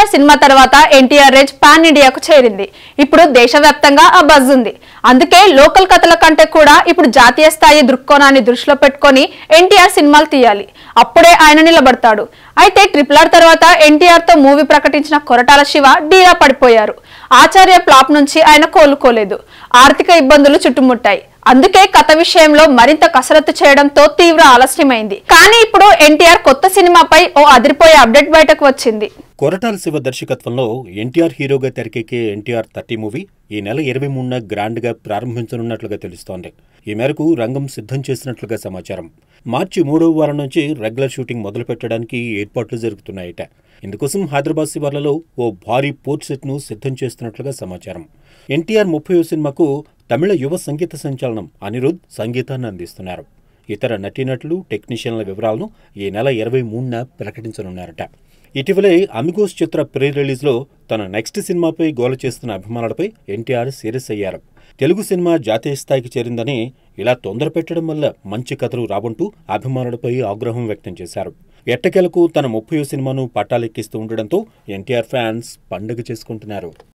NTR cinema తర్వాత NTR range pan ఇండియాకు చేరింది ఇప్పుడు దేశవ్యాప్తంగా ఆ బజ్ ఉంది అందుకే లోకల్ కథల కంటే కూడా ఇప్పుడు జాతీయ స్థాయి దృక్కోణాన్ని దృష్టిలో పెట్టుకొని ఎన్టీఆర్ సినిమాలు తీయాలి అప్పుడే ఆయన నిలబడతాడు అయితే ట్రిపుల్ ఆర్ తర్వాత ఎన్టీఆర్ తో మూవీ ప్రకటించిన కొరటాల శివ డీలా పడిపోయారు ఆచార్య ఫ్లాప్ నుంచి ఆయన కోలుకోలేదు ఆర్థిక ఇబ్బందులు చుట్టుముట్టాయి అందుకే కథ విషయంలో మరింత కసరత్తు చేయడంతో తీవ్ర ఆలస్యమైంది కానీ ఇప్పుడు ఎన్టీఆర్ కొత్త సినిమాపై ఓ అదిరిపోయే అప్డేట్ బయటకు వచ్చింది కొరటాల శివ దర్శకత్వంలో ఎన్టీఆర్ హీరోగా తెరకెక్కే ఎన్టీఆర్ థర్టీ మూవీ ఈ నెల ఇరవై మూడున గ్రాండ్గా ప్రారంభించనున్నట్లుగా తెలుస్తోంది ఈ మేరకు రంగం సిద్ధం చేసినట్లుగా సమాచారం మార్చి మూడవ వారం నుంచి రెగ్యులర్ షూటింగ్ మొదలు పెట్టడానికి ఏర్పాట్లు జరుగుతున్నాయట ఇందుకోసం హైదరాబాద్ శివార్లలో ఓ భారీ పోర్ట్ సెట్ను సిద్ధం చేస్తున్నట్లుగా సమాచారం ఎన్టీఆర్ ముప్పై సినిమాకు తమిళ యువ సంగీత సంచలనం అనిరుద్ సంగీతాన్ని అందిస్తున్నారు ఇతర నటీనటులు టెక్నీషియన్ల వివరాలను ఈ నెల ఇరవై మూడున ప్రకటించనున్నారట ఇటీవలే అమిగోస్ చిత్ర ప్రీ రిలీజ్లో తన నెక్స్ట్ సినిమాపై గోల చేస్తున్న అభిమానులపై ఎన్టీఆర్ సీరియస్ అయ్యారు తెలుగు సినిమా జాతీయ స్థాయికి చేరిందని ఇలా తొందర పెట్టడం వల్ల మంచి కథలు రావంటూ అభిమానులపై ఆగ్రహం వ్యక్తం చేశారు ఎట్టకేలకు తన ముప్పయో సినిమాను పట్టాలెక్కిస్తూ ఉండడంతో ఎన్టీఆర్ ఫ్యాన్స్ పండుగ చేసుకుంటున్నారు